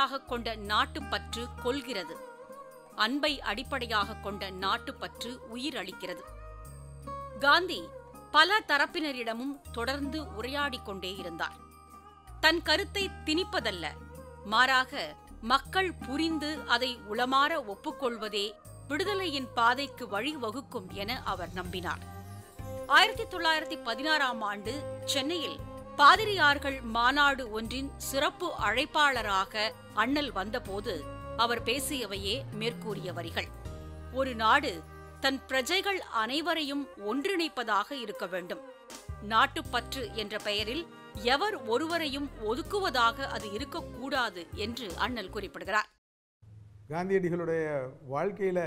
அடிப்படையாக கொண்ட நாட்டுப்பற்று கொள்கிறது அன்பை அடிப்படையாக கொண்ட நாட்டுப்பற்று உயிர் அளிக்கிறது காந்தி பல தரப்பினரிடமும் தொடர்ந்து உரையாடிக் கொண்டே இருந்தார் தன் கருத்தை திணிப்பதல்ல மாறாக மக்கள் புரிந்து அதை உளமாற ஒப்புக்கொள்வதே விடுதலையின் பாதைக்கு வழிவகுக்கும் என அவர் நம்பினார் ஆயிரத்தி தொள்ளாயிரத்தி பதினாறாம் ஆண்டு சென்னையில் பாதிரியார்கள் மாநாடு ஒன்றின் சிறப்பு அழைப்பாளராக அண்ணல் வந்தபோது அவர் பேசியவையே மேற்கூறிய வரிகள் ஒரு நாடு தன் பிரஜைகள் அனைவரையும் ஒன்றிணைப்பதாக இருக்க வேண்டும் நாட்டுப்பற்று என்ற பெயரில் எவர் ஒருவரையும் ஒதுக்குவதாக அது இருக்கக்கூடாது என்று அண்ணல் குறிப்பிடுகிறார் காந்தியடிகளுடைய வாழ்க்கையில்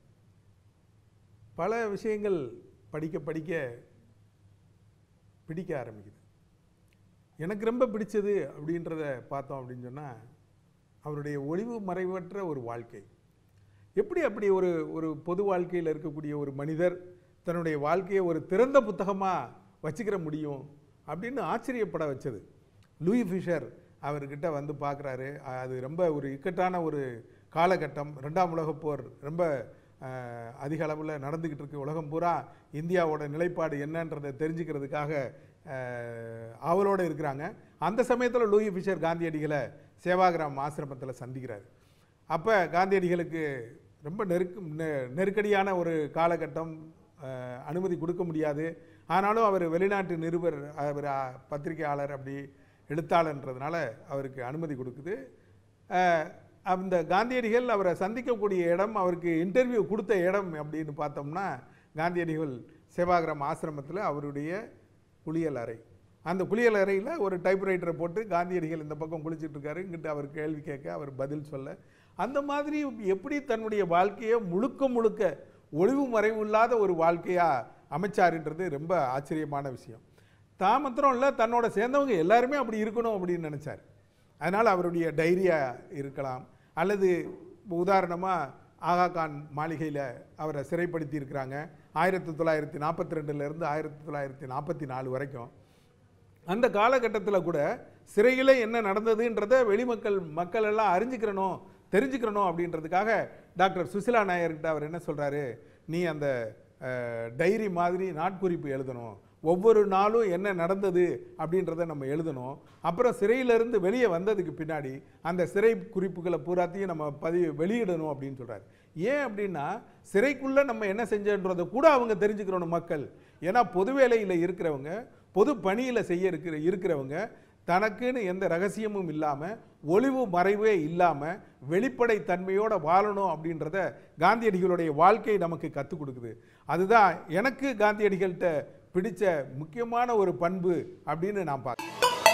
பல விஷயங்கள் படிக்க படிக்க பிடிக்க ஆரம்பிக்குது எனக்கு ரொம்ப பிடிச்சது அப்படின்றத பார்த்தோம் அப்படின்னு சொன்னால் அவருடைய ஒளிவு மறைவற்ற ஒரு வாழ்க்கை எப்படி அப்படி ஒரு ஒரு பொது வாழ்க்கையில் இருக்கக்கூடிய ஒரு மனிதர் தன்னுடைய வாழ்க்கையை ஒரு திறந்த புத்தகமாக வச்சுக்கிற முடியும் அப்படின்னு ஆச்சரியப்பட வச்சது லூயி ஃபிஷர் அவர்கிட்ட வந்து பார்க்குறாரு அது ரொம்ப ஒரு இக்கட்டான ஒரு காலகட்டம் ரெண்டாம் உலகப் போர் ரொம்ப அஹ், அதிக அளவில் நடந்துக்கிட்டு இருக்கு உலகம் பூரா இந்தியாவோட நிலைப்பாடு என்னன்றதை தெரிஞ்சுக்கிறதுக்காக அஹ், ஆவலோடு இருக்கிறாங்க அந்த சமயத்தில் லூயி ஃபிஷர் காந்தியடிகளை சேவாகிராம் ஆசிரமத்தில் சந்திக்கிறார் அப்போ காந்தியடிகளுக்கு ரொம்ப நெருக்க நெ- நெருக்கடியான ஒரு காலகட்டம் அஹ், அனுமதி கொடுக்க முடியாது ஆனாலும் அவர் வெளிநாட்டு நிருபர் அவர் அஹ், பத்திரிகையாளர் அப்படி எழுத்தாளன்றதுனால அவருக்கு அனுமதி கொடுக்குது அஹ், அந்த காந்தியடிகள் அவரை சந்திக்கக்கூடிய இடம் அவருக்கு இன்டர்வியூ கொடுத்த இடம் அப்படின்னு பார்த்தோம்னா காந்தியடிகள் சேவாகிராம் ஆசிரமத்தில் அவருடைய குளியல் அறை அந்த குளியல் அறையில் ஒரு டைப்ரைட்டரை போட்டு காந்தியடிகள் இந்த பக்கம் குளிச்சிட்டு இருக்காரு இங்கிட்டு அவர் கேள்வி கேட்க அவர் பதில் சொல்ல அந்த மாதிரி எப்படி தன்னுடைய வாழ்க்கையை முழுக்க முழுக்க ஒளிவு மறைவு இல்லாத ஒரு வாழ்க்கையாக அமைச்சாருன்றது ரொம்ப ஆச்சரியமான விஷயம் தான் மாத்திரம் இல்லை தன்னோட சேர்ந்தவங்க எல்லாருமே அப்படி இருக்கணும் அப்படின்னு நினச்சார் அதனால் அவருடைய டைரியா இருக்கலாம் அல்லது உதாரணமாக ஆகா கான் மாளிகையில் அவரை சிறைப்படுத்தி இருக்கிறாங்க ஆயிரத்தி தொள்ளாயிரத்தி நாற்பத்தி ரெண்டுலேருந்து ஆயிரத்தி தொள்ளாயிரத்தி நாற்பத்தி நாலு வரைக்கும் அந்த காலகட்டத்தில் கூட சிறையில் என்ன நடந்ததுன்றதை வெளிமக்கள் மக்கள் எல்லாம் அறிஞ்சுக்கிறணும் தெரிஞ்சுக்கிறணும் அப்படின்றதுக்காக டாக்டர் சுசிலா நாயர்கிட்ட அவர் என்ன சொல்கிறாரு நீ அந்த அஹ், டைரி மாதிரி நாட்குறிப்பு எழுதணும் ஒவ்வொரு நாளும் என்ன நடந்தது அப்படின்றத நம்ம எழுதணும் அப்புறம் சிறையிலிருந்து வெளியே வந்ததுக்கு பின்னாடி அந்த சிறை குறிப்புகளை பூராத்தையும் நம்ம பதிவு வெளியிடணும் அப்படின்னு சொல்கிறாரு ஏன் அப்படின்னா சிறைக்குள்ளே நம்ம என்ன செஞ்சோன்றதை கூட அவங்க தெரிஞ்சுக்கிறணும் மக்கள் ஏன்னா பொது வேலையில் இருக்கிறவங்க பொது பணியில் செய்ய இருக்கிற இருக்கிறவங்க தனக்குன்னு எந்த ரகசியமும் இல்லாமல் ஒளிவு மறைவே இல்லாமல் வெளிப்படை தன்மையோட வாழணும் அப்படின்றத காந்தியடிகளுடைய வாழ்க்கை நமக்கு கற்றுக் கொடுக்குது அதுதான் எனக்கு காந்தியடிகள்கிட்ட பிடிச்ச முக்கியமான ஒரு பண்பு அப்படின்னு நான் பார்க்குறேன்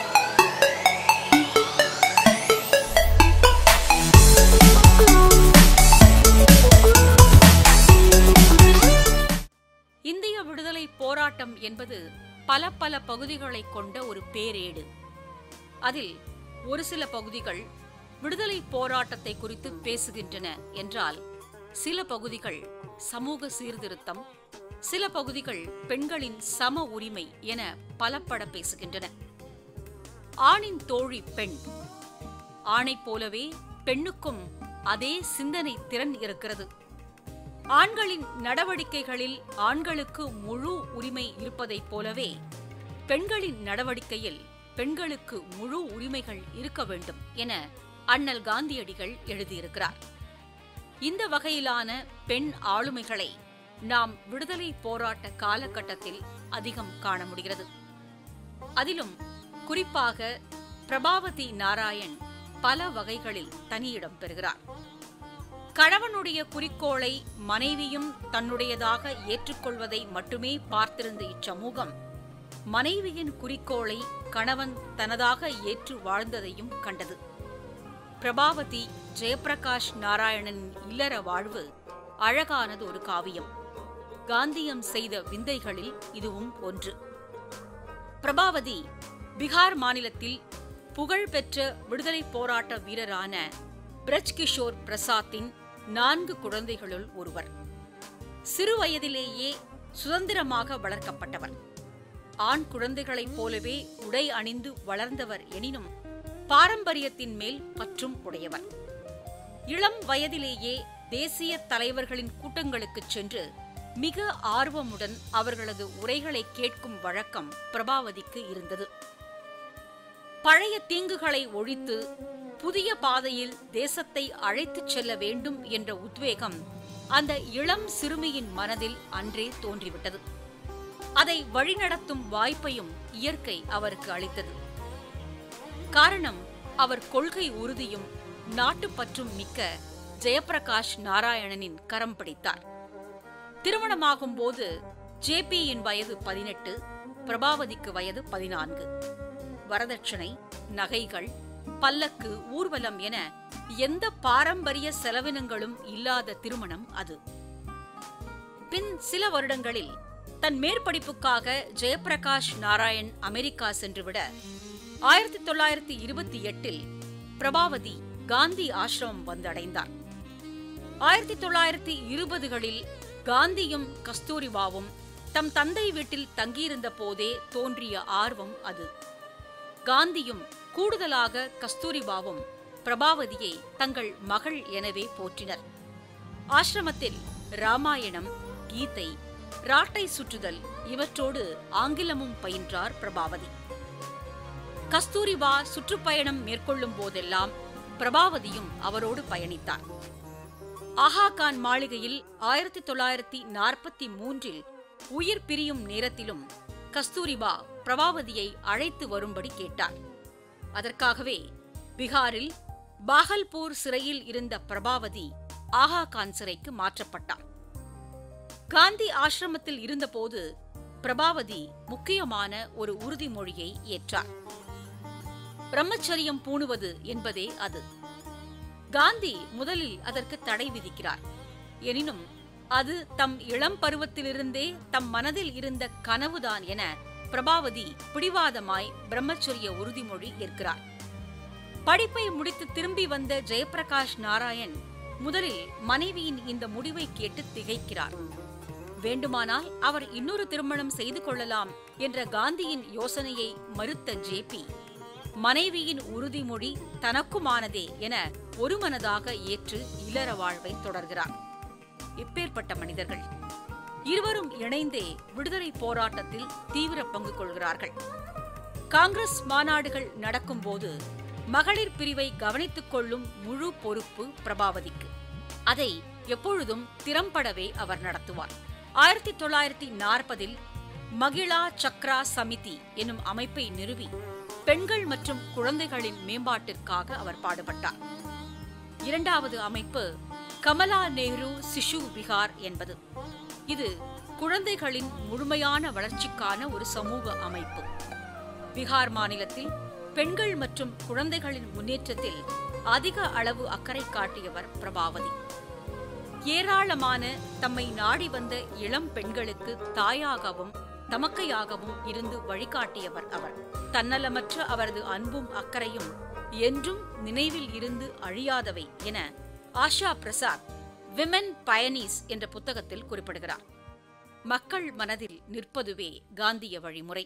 இந்திய விடுதலை போராட்டம் என்பது பல பல பகுதிகளை கொண்ட ஒரு பேரேடு அதில் ஒரு சில பகுதிகள் விடுதலை போராட்டத்தை குறித்து பேசுகின்றன என்றால் சில பகுதிகள் சமூக சீர்திருத்தம் சில பகுதிகள் பெண்களின் சம உரிமை என பலப்பட பேசுகின்றன ஆணின் தோழி பெண் ஆணைப் போலவே பெண்ணுக்கும் அதே சிந்தனை திறன் இருக்கிறது ஆண்களின் நடவடிக்கைகளில் ஆண்களுக்கு முழு உரிமை இருப்பதைப் போலவே பெண்களின் நடவடிக்கையில் பெண்களுக்கு முழு உரிமைகள் இருக்க வேண்டும் என அண்ணல் காந்தியடிகள் எழுதியிருக்கிறார் இந்த வகையிலான பெண் ஆளுமைகளை நாம் விடுதலை போராட்ட காலகட்டத்தில் அதிகம் காண முடிகிறது அதிலும் குறிப்பாக பிரபாவதி நாராயண் பல வகைகளில் தனியிடம் பெறுகிறார் கணவனுடைய குறிக்கோளை மனைவியும் தன்னுடையதாக ஏற்றுக்கொள்வதை மட்டுமே பார்த்திருந்த இச்சமூகம் மனைவியின் குறிக்கோளை கணவன் தனதாக ஏற்று வாழ்ந்ததையும் கண்டது பிரபாவதி ஜெயப்பிரகாஷ் நாராயணனின் இல்லற வாழ்வு அழகானது ஒரு காவியம் காந்தியம் செய்த விந்தைகளில் இதுவும் ஒன்று பிரபாவதி பீகார் மாநிலத்தில் புகழ்பெற்ற விடுதலை போராட்ட வீரரான பிரஜ் கிஷோர் பிரசாத்தின் நான்கு குழந்தைகளுள் ஒருவர் சிறு வயதிலேயே சுதந்திரமாக வளர்க்கப்பட்டவர் ஆண் குழந்தைகளைப் போலவே உடை அணிந்து வளர்ந்தவர் எனினும் பாரம்பரியத்தின் மேல் பற்றும் உடையவர் இளம் வயதிலேயே தேசிய தலைவர்களின் கூட்டங்களுக்குச் சென்று மிக ஆர்வமுடன் அவர்களது உரைகளை கேட்கும் வழக்கம் பிரபாவதிக்கு இருந்தது பழைய தீங்குகளை ஒழித்து புதிய பாதையில் தேசத்தை அழைத்துச் செல்ல வேண்டும் என்ற உத்வேகம் அந்த இளம் சிறுமியின் மனதில் அன்றே தோன்றிவிட்டது அதை வழிநடத்தும் வாய்ப்பையும் இயற்கை அவருக்கு அளித்தது காரணம் அவர் கொள்கை உறுதியும் நாட்டுப்பற்றும் மிக்க ஜெயப்பிரகாஷ் நாராயணனின் கரம் பிடித்தார் திருமணமாகும் போது ஜேபியின் வயது பதினெட்டு பிரபாவதிக்கு வயது பதினான்கு வரதட்சணை நகைகள் பல்லக்கு ஊர்வலம் என எந்த பாரம்பரிய செலவினங்களும் இல்லாத திருமணம் அது பின் சில வருடங்களில் தன் மேற்படிப்புக்காக ஜெயப்பிரகாஷ் நாராயண் அமெரிக்கா சென்றுவிட ஆயிரத்தி தொள்ளாயிரத்தி இருபத்தி எட்டில் பிரபாவதி காந்தி ஆசிரமம் வந்தடைந்தார் ஆயிரத்தி தொள்ளாயிரத்தி இருபதுகளில் காந்தியும் கஸ்தூரிபாவும் தம் தந்தை வீட்டில் தங்கியிருந்த போதே தோன்றிய ஆர்வம் அது காந்தியும் கூடுதலாக கஸ்தூரிபாவும் பிரபாவதியை தங்கள் மகள் எனவே போற்றினர் ஆசிரமத்தில் ராமாயணம் கீதை ராட்டை சுற்றுதல் இவற்றோடு ஆங்கிலமும் பயின்றார் பிரபாவதி கஸ்தூரிபா சுற்றுப்பயணம் மேற்கொள்ளும் போதெல்லாம் பிரபாவதியும் அவரோடு பயணித்தார் ஆஹா கான் மாளிகையில் ஆயிரத்தி தொள்ளாயிரத்தி நாற்பத்தி மூன்றில் உயிர் பிரியும் நேரத்திலும் கஸ்தூரிபா பிரபாவதியை அழைத்து வரும்படி கேட்டார் அதற்காகவே பீகாரில் பாகல்பூர் சிறையில் இருந்த பிரபாவதி ஆஹா கான் சிறைக்கு மாற்றப்பட்டார் காந்தி ஆசிரமத்தில் இருந்தபோது பிரபாவதி முக்கியமான ஒரு உறுதிமொழியை ஏற்றார் பிரம்மச்சரியம் பூணுவது என்பதே அது காந்தி முதலில் அதற்கு தடை விதிக்கிறார் எனினும் அது தம் இளம் பருவத்திலிருந்தே தம் மனதில் இருந்த கனவுதான் என பிரபாவதி பிடிவாதமாய் பிரம்மச்சரிய உறுதிமொழி ஏற்கிறார் படிப்பை முடித்து திரும்பி வந்த ஜெயப்பிரகாஷ் நாராயண் முதலில் மனைவியின் இந்த முடிவை கேட்டு திகைக்கிறார் வேண்டுமானால் அவர் இன்னொரு திருமணம் செய்து கொள்ளலாம் என்ற காந்தியின் யோசனையை மறுத்த ஜேபி மனைவியின் உறுதிமொழி தனக்குமானதே என ஒருமனதாக ஏற்று இல்லற வாழ்வை தொடர்கிறார் இப்பேற்பட்ட மனிதர்கள் இருவரும் இணைந்தே விடுதலை போராட்டத்தில் தீவிர பங்கு கொள்கிறார்கள் காங்கிரஸ் மாநாடுகள் நடக்கும்போது மகளிர் பிரிவை கவனித்துக் கொள்ளும் முழு பொறுப்பு பிரபாவதிக்கு அதை எப்பொழுதும் திறம்படவே அவர் நடத்துவார் ஆயிரத்தி தொள்ளாயிரத்தி நாற்பதில் மகிழா சக்ரா சமிதி எனும் அமைப்பை நிறுவி பெண்கள் மற்றும் குழந்தைகளின் மேம்பாட்டிற்காக அவர் பாடுபட்டார் இரண்டாவது அமைப்பு கமலா நேரு சிசு விகார் என்பது இது குழந்தைகளின் முழுமையான வளர்ச்சிக்கான ஒரு சமூக அமைப்பு பீகார் மாநிலத்தில் பெண்கள் மற்றும் குழந்தைகளின் முன்னேற்றத்தில் அதிக அளவு அக்கறை காட்டியவர் பிரபாவதி ஏராளமான தம்மை நாடி வந்த இளம் பெண்களுக்கு தாயாகவும் தமக்கையாகவும் இருந்து வழிகாட்டியவர் அவர் தன்னலமற்ற அவரது அன்பும் அக்கறையும் என்றும் நினைவில் இருந்து அழியாதவை என ஆஷா பிரசாத் விமென் பயனீஸ் என்ற புத்தகத்தில் குறிப்பிடுகிறார் மக்கள் மனதில் நிற்பதுவே காந்திய வழிமுறை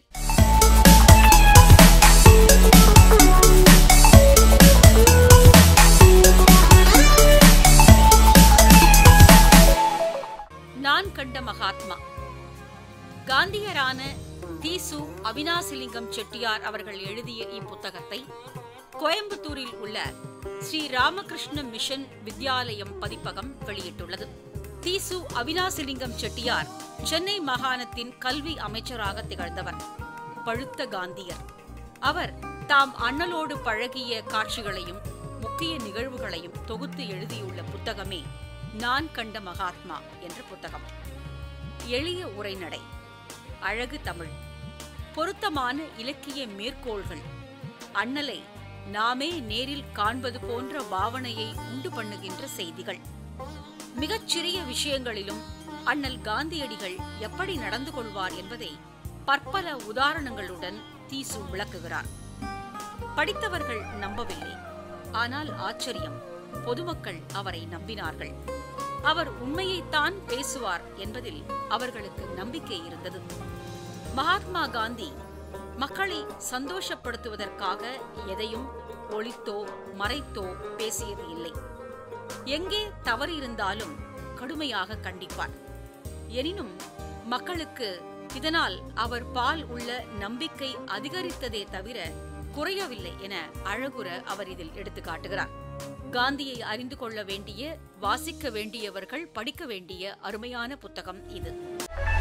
நான் கண்ட மகாத்மா காந்தியரான தீசு அவினாசிலிங்கம் செட்டியார் அவர்கள் எழுதிய இப்புத்தகத்தை கோயம்புத்தூரில் உள்ள ஸ்ரீ ராமகிருஷ்ண மிஷன் வித்யாலயம் பதிப்பகம் வெளியிட்டுள்ளது தீசு அவினாசிலிங்கம் செட்டியார் சென்னை மாகாணத்தின் கல்வி அமைச்சராக திகழ்ந்தவர் பழுத்த காந்தியர் அவர் தாம் அண்ணலோடு பழகிய காட்சிகளையும் முக்கிய நிகழ்வுகளையும் தொகுத்து எழுதியுள்ள புத்தகமே நான் கண்ட மகாத்மா என்ற புத்தகம் எளிய உரைநடை அழகு தமிழ் பொருத்தமான இலக்கிய மேற்கோள்கள் அண்ணலை நாமே நேரில் காண்பது போன்ற பாவனையை உண்டு பண்ணுகின்ற செய்திகள் மிகச்சிறிய விஷயங்களிலும் அண்ணல் காந்தியடிகள் எப்படி நடந்து கொள்வார் என்பதை பற்பல உதாரணங்களுடன் தீசு விளக்குகிறார் படித்தவர்கள் நம்பவில்லை ஆனால் ஆச்சரியம் பொதுமக்கள் அவரை நம்பினார்கள் அவர் உண்மையைத்தான் பேசுவார் என்பதில் அவர்களுக்கு நம்பிக்கை இருந்தது மகாத்மா காந்தி மக்களை சந்தோஷப்படுத்துவதற்காக எதையும் ஒளித்தோ மறைத்தோ பேசியது இல்லை எங்கே தவறு இருந்தாலும் கடுமையாக கண்டிப்பார் எனினும் மக்களுக்கு இதனால் அவர் பால் உள்ள நம்பிக்கை அதிகரித்ததே தவிர குறையவில்லை என அழகுற அவர் இதில் எடுத்து காட்டுகிறார் காந்தியை அறிந்து கொள்ள வேண்டிய வாசிக்க வேண்டியவர்கள் படிக்க வேண்டிய அருமையான புத்தகம் இது